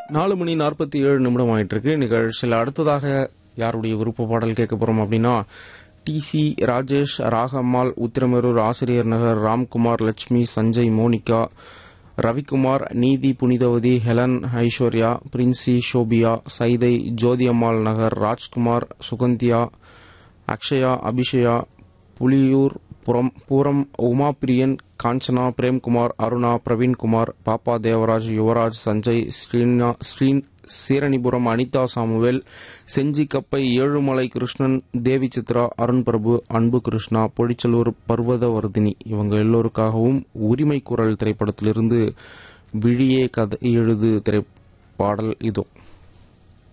நாலு மணி நாற்பத்தி ஏழு நிமிடம் ஆயிட்டு இருக்கு நிகழ்ச்சியில் அடுத்ததாக யாருடைய விருப்ப பாடல் கேட்க போறோம் அப்படின்னா T C Rajesh Ragammal Uthiramerur Asiriyar Nagar Ramkumar Lakshmi Sanjay Monica Ravikumar Neethi Punithavathi Helen Aishwarya Princy Sophia Saidai Jothiammal Nagar Rajkumar Suganthiya Akshaya Abishaya Puliyur Puram Pooram Umapriyan Kanchana Premkumar Aruna Praveenkumar Pappa Devaraj Yuvaraj Sanjay Sreena Sreen Seeranipuram Anitha Samuel செஞ்சிக்கப்பை ஏழுமலை கிருஷ்ணன் தேவி சித்ரா அருண் பிரபு அன்பு கிருஷ்ணா பொடிச்சலூர் பர்வதவர்தினி இவங்க எல்லோருக்காகவும் உரிமை குரல் திரைப்படத்திலிருந்து விழியே கதை எழுது திரைப்பாடல் இதோ